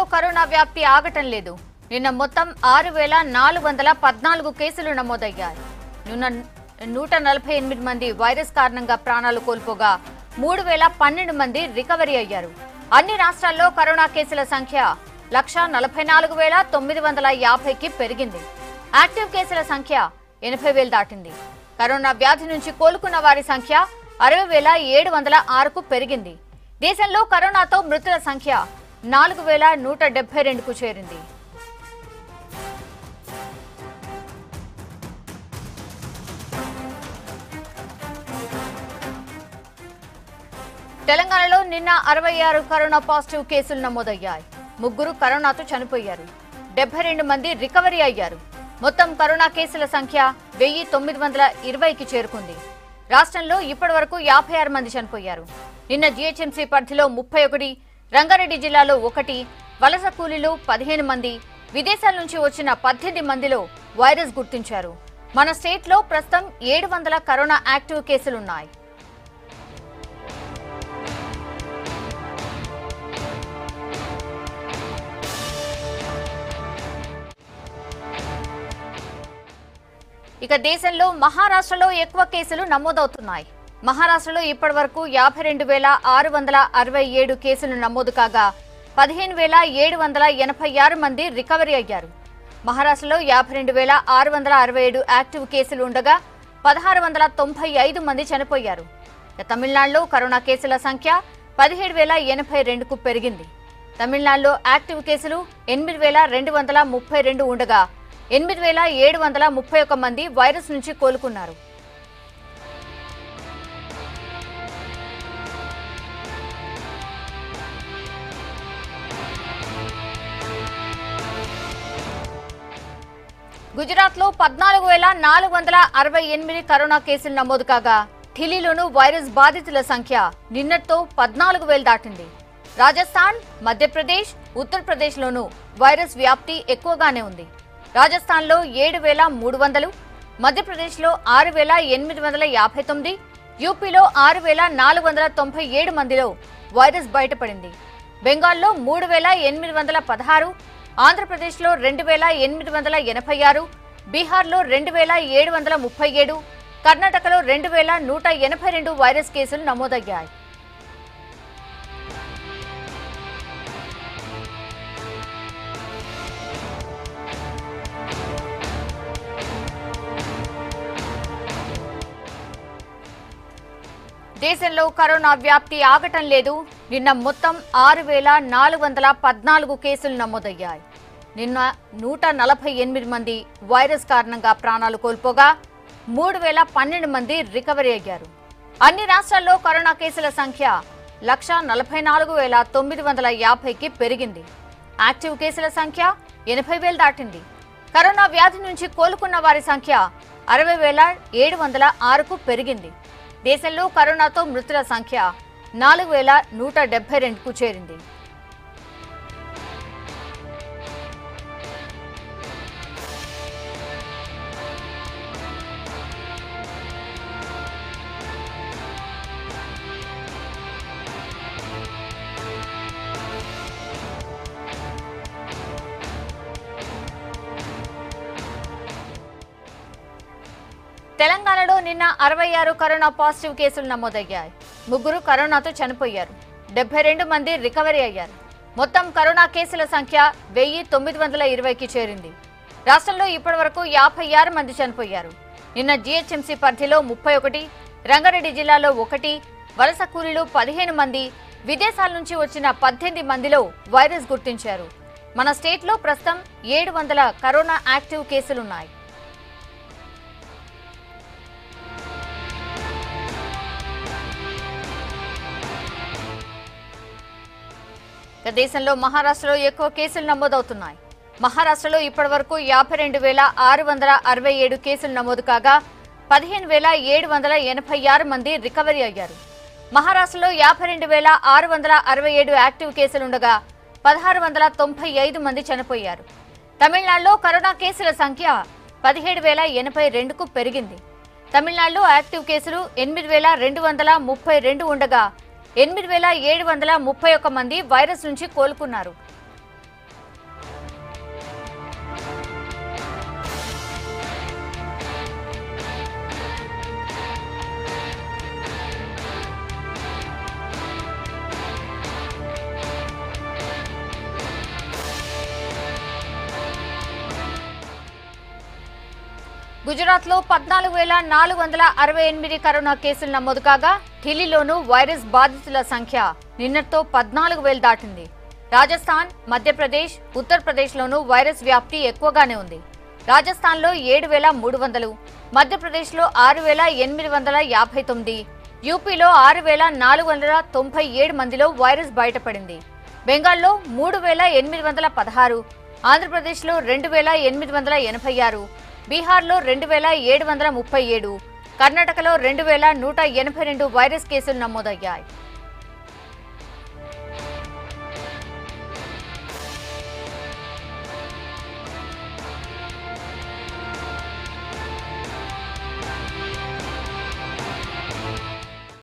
corona వ్యాప్తి ఆగటం లేదు నిన్న మొత్తం ఆరు వేల నాలుగు వందల పద్నాలుగు కేసులు నమోదయ్యాయి నిన్న నూట నలభై ఎనిమిది మంది వైరస్ కారణంగా ప్రాణాలు కోల్పోగా మూడు వేల పన్నెండు మంది రికవరీ అయ్యారు అన్ని రాష్ట్రాల్లో కరోనా కేసుల సంఖ్య లక్ష నలభై నాలుగు వేల తొమ్మిది వందల యాభైకి పెరిగింది యాక్టివ్ కేసుల సంఖ్య ఎనభై వేలు దాటింది కరోనా వ్యాధి నుంచి కోలుకున్న వారి సంఖ్య అరవై వేల ఏడు వందల ఆరుకు పెరిగింది దేశంలో కరోనాతో మృతుల సంఖ్య నాలుగు వేల నూట డెబ్బై రెండుకు చేరింది తెలంగాణలో నిన్న అరవై ఆరు కరోనా పాజిటివ్ కేసులు నమోదయ్యాయి ముగ్గురు కరోనాతో చనిపోయారు డెబ్బై రెండు మంది రికవరీ అయ్యారు మొత్తం కరోనా కేసుల సంఖ్య వెయ్యి తొమ్మిది వందల ఇరవైకి చేరుకుంది రాష్ట్రంలో ఇప్పటి వరకు యాభై ఆరు మంది చనిపోయారు నిన్న జీహెచ్ఎంసీ పరిధిలో ముప్పై ఒకటి రంగారెడ్డి జిల్లాలో ఒకటి వలస కూలీలు పదిహేను మంది విదేశాల నుంచి వచ్చిన పద్దెనిమిది మందిలో వైరస్ గుర్తించారు మన స్టేట్లో ప్రస్తుతం ఏడు వందల కరోనా యాక్టివ్ కేసులున్నాయి ఇక దేశంలో మహారాష్ట్రలో ఎక్కువ కేసులు నమోదవుతున్నాయి మహారాష్ట్రలో ఇప్పటి వరకు యాభై రెండు వేల ఆరు వందల అరవై ఏడు కేసులు నమోదు కాగా పదిహేను వేల ఏడు వందల ఎనభై ఆరు మంది రికవరీ అయ్యారు మహారాష్ట్రలో యాభై రెండు వేల ఆరు వందల అరవై ఏడు యాక్టివ్ కేసులు ఉండగా పదహారు వందల తొంభై ఐదు మంది చనిపోయారు ఇక తమిళనాడులో కరోనా కేసుల సంఖ్య పదిహేడు వేల ఎనభై రెండుకు పెరిగింది తమిళనాడులో యాక్టివ్ కేసులు ఎనిమిది వేల రెండు వందల ముప్పై రెండు ఉండగా ఎనిమిది వేల ఏడు వందల ముప్పై ఒక్క మంది వైరస్ నుంచి కోలుకున్నారు గుజరాత్లో పద్నాలుగు వేల నాలుగు వందల అరవై ఎనిమిది కరోనా కేసులు నమోదు కాగా ఢిల్లీలోనూ వైరస్ బాధితుల సంఖ్య నిన్నటితో పద్నాలుగు వేలు దాటింది రాజస్థాన్ మధ్యప్రదేశ్ ఉత్తరప్రదేశ్లోనూ వైరస్ వ్యాప్తి ఎక్కువగానే ఉంది రాజస్థాన్లో ఏడు వేల మూడు వందలు మధ్యప్రదేశ్లో ఆరు వేల ఎనిమిది వందల యాభై తొమ్మిది యూపీలో ఆరు వేల నాలుగు వందల తొంభై ఏడు మందిలో వైరస్ బయటపడింది బెంగాల్లో మూడు వేల ఎనిమిది వందల పదహారు ఆంధ్రప్రదేశ్లో రెండు వేల ఎనిమిది వందల ఎనభై ఆరు బీహార్లో రెండు వేల ఏడు వందల ముప్పై ఏడు కర్ణాటకలో రెండు వేల నూట ఎనభై రెండు వైరస్ కేసులు నమోదయ్యాయి దేశంలో కరోనా వ్యాప్తి ఆగటం లేదు నిన్న మొత్తం ఆరు వేల నాలుగు వందల పద్నాలుగు కేసులు నమోదయ్యాయి నిన్న నూట నలభై ఎనిమిది మంది వైరస్ కారణంగా ప్రాణాలు కోల్పోగా మూడు వేల పన్నెండు మంది రికవరీ అయ్యారు అన్ని రాష్ట్రాల్లో కరోనా కేసుల సంఖ్య లక్ష నలభై నాలుగు వేల తొమ్మిది వందల యాభైకి పెరిగింది యాక్టివ్ కేసుల సంఖ్య ఎనభై వేలు దాటింది కరోనా వ్యాధి నుంచి కోలుకున్న వారి సంఖ్య అరవై వేల ఏడు వందల ఆరుకు పెరిగింది దేశంలో కరోనాతో మృతుల సంఖ్య నాలుగు వేల నూట డెబ్బై రెండుకు చేరింది తెలంగాణలో నిన్న అరవై ఆరు కరోనా పాజిటివ్ కేసులు నమోదయ్యాయి ముగ్గురు కరోనాతో చనిపోయారు డెబ్బై రెండు మంది రికవరీ అయ్యారు మొత్తం కరోనా కేసుల సంఖ్య వెయ్యి తొమ్మిది వందల ఇరవైకి చేరింది రాష్ట్రంలో ఇప్పటివరకు యాభై ఆరు మంది చనిపోయారు నిన్న జీహెచ్ఎంసీ పరిధిలో ముప్పై ఒకటి రంగారెడ్డి జిల్లాలో ఒకటి వలస కూలీలు పదిహేను మంది విదేశాల నుంచి వచ్చిన పద్దెనిమిది మందిలో వైరస్ గుర్తించారు మన స్టేట్లో ప్రస్తుతం ఏడు వందల కరోనా యాక్టివ్ కేసులున్నాయి ఇక దేశంలో మహారాష్ట్రలో ఎక్కువ కేసులు నమోదవుతున్నాయి మహారాష్ట్రలో ఇప్పటివరకు యాభై రెండు వేల ఆరు వందల అరవై ఏడు కేసులు నమోదు కాగా పదిహేను వేల ఏడు వందల ఎనభై ఆరు మంది రికవరీ అయ్యారు మహారాష్ట్రలో యాభై రెండు వేల ఆరు వందల అరవై ఏడు యాక్టివ్ కేసులుండగా పదహారు వందల తొంభై ఐదు మంది చనిపోయారు తమిళనాడులో కరోనా కేసుల సంఖ్య పదిహేడు వేల ఎనభై రెండుకు పెరిగింది తమిళనాడులో యాక్టివ్ కేసులు ఎనిమిది వేల రెండు వందల ముప్పై రెండు ఉండగా ఎనిమిది వేల ఏడు వందల ముప్పై ఒక్క మంది వైరస్ నుంచి కోలుకున్నారు గుజరాత్లో పద్నాలుగు వేల నాలుగు వందల అరవై ఎనిమిది కరోనా కేసులు నమోదు కాగా ఢిల్లీలోనూ వైరస్ బాధితుల సంఖ్య నిన్నటితో పద్నాలుగు వేలు దాటింది రాజస్థాన్ మధ్యప్రదేశ్ ఉత్తరప్రదేశ్లోనూ వైరస్ వ్యాప్తి ఎక్కువగానే ఉంది రాజస్థాన్లో ఏడు వేల మూడు వందలు మధ్యప్రదేశ్లో ఆరు వేల ఎనిమిది వందల యాభై తొమ్మిది యూపీలో ఆరు వేల నాలుగు వందల తొంభై ఏడు మందిలో వైరస్ బయటపడింది బెంగాల్లో మూడు వేల ఎనిమిది వందల పదహారు ఆంధ్రప్రదేశ్లో రెండు వేల ఎనిమిది వందల ఎనభై ఆరు బీహార్లో రెండు వేల ఏడు వందల ముప్పై ఏడు కర్ణాటకలో రెండు వేల నూట ఎనభై రెండు వైరస్ కేసులు నమోదయ్యాయి